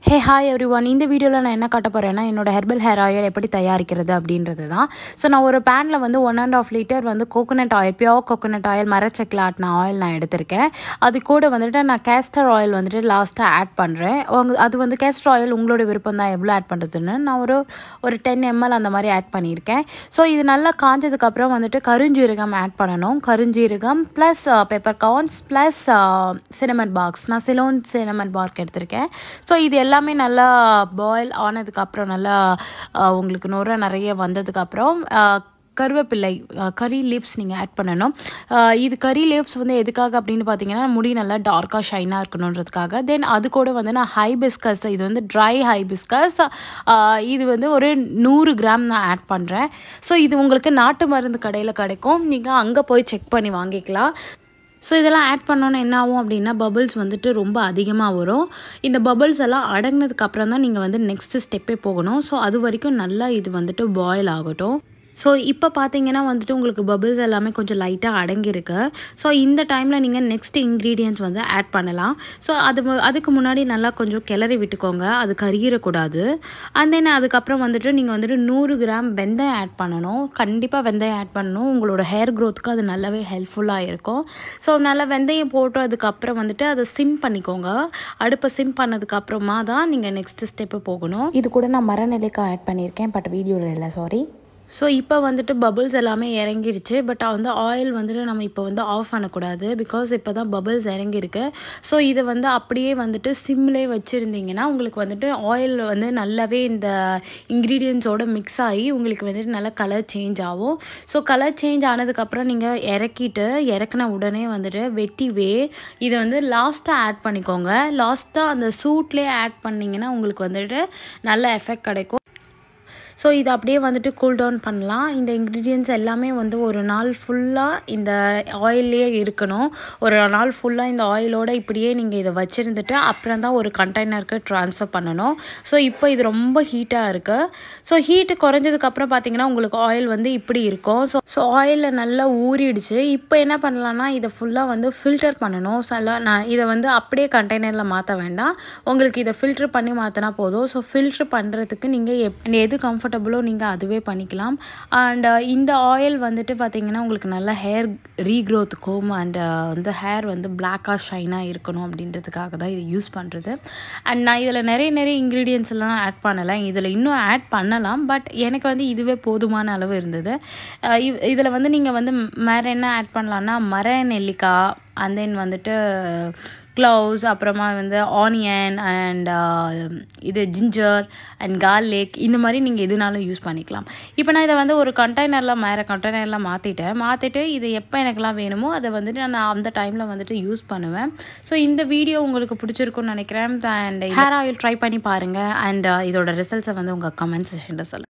hey hi every one இந்த வீடியோவில் நான் என்ன காட்ட போகிறேன்னா என்னோட ஹெர்பல் ஹேர் ஆயில் எப்படி தயாரிக்கிறது அப்படின்றது தான் ஸோ நான் ஒரு பேனில் வந்து ஒன் அண்ட் ஆஃப் லிட்டர் வந்து coconut oil pure coconut oil மரச்சக்கில் ஆட்டின ஆயில் நான் எடுத்திருக்கேன் அது கூட வந்துட்டு நான் கேஸ்டர் ஆயில் வந்துட்டு லாஸ்ட்டாக ஆட் பண்ணுறேன் உங்க அது வந்து கேஸ்டர் ஆயில் உங்களோட விருப்பம் தான் எவ்வளோ ஆட் பண்ணுறதுன்னு நான் ஒரு ஒரு டென் எம்எல் அந்த மாதிரி ஆட் பண்ணியிருக்கேன் ஸோ இது நல்லா காஞ்சதுக்கப்புறம் வந்துட்டு கருஞ்சீரகம் ஆட் பண்ணணும் கருஞ்சீரகம் plus peppercorns plus cinnamon barks நான் சிலோன் சினமன் பார்க் எடுத்திருக்கேன் ஸோ இது எல்லாமே நல்லா பாயில் ஆனதுக்கப்புறம் நல்லா அஹ், உங்களுக்கு நுர நிறைய வந்ததுக்கப்புறம் அஹ், கருவேப்பிள்ளை கறி லீவ்ஸ் நீங்கள் ஆட் பண்ணணும் அஹ், இது கறி லீவ்ஸ் வந்து எதுக்காக அப்படின்னு பார்த்தீங்கன்னா முடி நல்லா டார்க்காக ஷைனாக இருக்கணுன்றதுக்காக தென் அது கூட வந்து நான் ஹைபிஸ்கஸ் இது வந்து ட்ரை ஹைபிஸ்கஸ் இது வந்து ஒரு நூறு கிராம் நான் ஆட் பண்ணுறேன் ஸோ இது உங்களுக்கு நாட்டு மருந்து கடையில் கிடைக்கும் நீங்கள் அங்கே போய் செக் பண்ணி வாங்கிக்கலாம் ஸோ இதெல்லாம் ஆட் பண்ணோன்னே என்ன ஆகும் அப்படின்னா பபிள்ஸ் வந்துட்டு ரொம்ப அதிகமாக வரும் இந்த பபிள்ஸ் எல்லாம் அடங்கினதுக்கு அப்புறம் தான் நீங்கள் வந்து நெக்ஸ்ட் ஸ்டெப்பே போகணும் ஸோ அது வரைக்கும் நல்லா இது வந்துட்டு பாயில் ஆகட்டும் ஸோ இப்போ பார்த்தீங்கன்னா வந்துட்டு உங்களுக்கு பபிள்ஸ் எல்லாமே கொஞ்சம் லைட்டாக அடங்கியிருக்கு ஸோ இந்த டைமில் நீங்கள் நெக்ஸ்ட் இன்க்ரீடியன்ட்ஸ் வந்து ஆட் பண்ணலாம் ஸோ அது மு- அதுக்கு முன்னாடி நல்லா கொஞ்சம் கிளறி விட்டுக்கோங்க அது கருகிடக்கூடாது அண்ட் தென் அதுக்கப்புறம் வந்துட்டு நீங்கள் வந்துட்டு நூறு கிராம் வெந்தயம் ஆட் பண்ணணும் கண்டிப்பாக வெந்தயம் ஆட் பண்ணணும் உங்களோட ஹேர் க்ரோத்துக்கு அது நல்லாவே ஹெல்ப்ஃபுல்லாக இருக்கும் ஸோ நல்லா வெந்தயம் போட்டதுக்கப்புறம் வந்துட்டு அதை சிம் பண்ணிக்கோங்க அடுப்பை சிம் பண்ணதுக்கப்புறமா தான் நீங்கள் நெக்ஸ்ட் ஸ்டெப்பு போகணும் இது கூட நான் மரநிலைக்காய் ஆட் பண்ணியிருக்கேன் பட் வீடியோவில் இல்லை சாரி ஸோ இப்போ வந்துட்டு பபிள்ஸ் எல்லாமே இறங்கிடுச்சு பட் வந்து ஆயில் வந்துட்டு நம்ம இப்போ வந்து ஆஃப் பண்ணக்கூடாது பிகாஸ் இப்போ தான் பபிள்ஸ் இறங்கியிருக்கு ஸோ இதை வந்து அப்படியே வந்துட்டு சிம்லே வச்சுருந்தீங்கன்னா உங்களுக்கு வந்துட்டு ஆயில் வந்து நல்லாவே இந்த இன்க்ரீடியன்ஸோட மிக்ஸ் ஆகி உங்களுக்கு வந்துட்டு நல்லா கலர் சேஞ்ச் ஆகும் ஸோ கலர் சேஞ்ச் ஆனதுக்கப்புறம் நீங்கள் இறக்கிட்டு இறக்குன உடனே வந்துட்டு வெட்டி வேர் இதை வந்து லாஸ்ட்டாக ஆட் பண்ணிக்கோங்க லாஸ்ட்டாக அந்த சூட்லேயே ஆட் பண்ணிங்கன்னா உங்களுக்கு வந்துட்டு நல்ல எஃபெக்ட் கிடைக்கும் ஸோ இது அப்படியே வந்துட்டு கூல் டவுன் பண்ணலாம் இந்த இன்க்ரீடியன்ஸ் எல்லாமே வந்து ஒரு நாள் ஃபுல்லாக இந்த ஆயிலே இருக்கணும் ஒரு நாள் ஃபுல்லாக இந்த ஆயிலோட இப்படியே நீங்கள் இதை வச்சுருந்துட்டு அப்புறம் தான் ஒரு கண்டெய்னருக்கு ட்ரான்ஸ்ஃபர் பண்ணணும் ஸோ இப்போ இது ரொம்ப ஹீட்டாக இருக்குது ஸோ ஹீட்டு குறைஞ்சதுக்கப்புறம் பார்த்தீங்கன்னா உங்களுக்கு ஆயில் வந்து இப்படி இருக்கும் ஸோ ஸோ ஆயிலில் நல்லா ஊறிடுச்சு இப்போ என்ன பண்ணலாம்னா இதை ஃபுல்லாக வந்து ஃபில்டர் பண்ணணும் ஸோ எல்லாம் நான் இதை வந்து அப்படியே கண்டெய்னரில் மாற்ற வேண்டாம் உங்களுக்கு இதை ஃபில்டர் பண்ணி மாற்றினா போதும் ஸோ ஃபில்டர் பண்ணுறதுக்கு நீங்கள் எப் எது கம்ஃபர்டபுளோ நீங்கள் அதுவே பண்ணிக்கலாம் அண்ட் இந்த ஆயில் வந்துட்டு பார்த்தீங்கன்னா உங்களுக்கு நல்ல ஹேர் ரீக்ரோத்துக்கும் அண்ட் வந்து ஹேர் வந்து பிளாக்காக ஷைனாக இருக்கணும் அப்படின்றதுக்காக தான் இது யூஸ் பண்ணுறது அண்ட் நான் இதில் நிறைய நிறைய இன்க்ரீடியன்ஸ் எல்லாம் ஆட் பண்ணலை இதில் இன்னும் ஆட் பண்ணலாம் பட் எனக்கு வந்து இதுவே போதுமான அளவு இருந்தது இதில் வந்து நீங்கள் வந்து வேறு என்ன ஆட் பண்ணலான்னா மர நெல்லிக்காய் அண்ட் தென் வந்துட்டு க்ளவுஸ் அப்புறமா வந்து ஆனியன் அண்ட் இது ஜிஞ்சர் அண்ட் garlic இந்த மாதிரி நீங்கள் எதுனாலும் யூஸ் பண்ணிக்கலாம் இப்போ நான் இதை வந்து ஒரு கண்டெய்னரில் வேறு கண்டெய்னரில் மாற்றிட்டேன் மாற்றிட்டு இது எப்போ எனக்கெல்லாம் வேணுமோ அதை வந்துட்டு நான் அந்த டைமில் வந்துட்டு யூஸ் பண்ணுவேன் ஸோ இந்த வீடியோ உங்களுக்கு பிடிச்சிருக்குன்னு நினைக்கிறேன் அண்ட் ஹேர் ஆயில் ட்ரை பண்ணி பாருங்கள் அண்ட் இதோட ரிசல்ட்ஸை வந்து உங்கள் கமெண்ட் செஷனில் சொல்லுங்கள்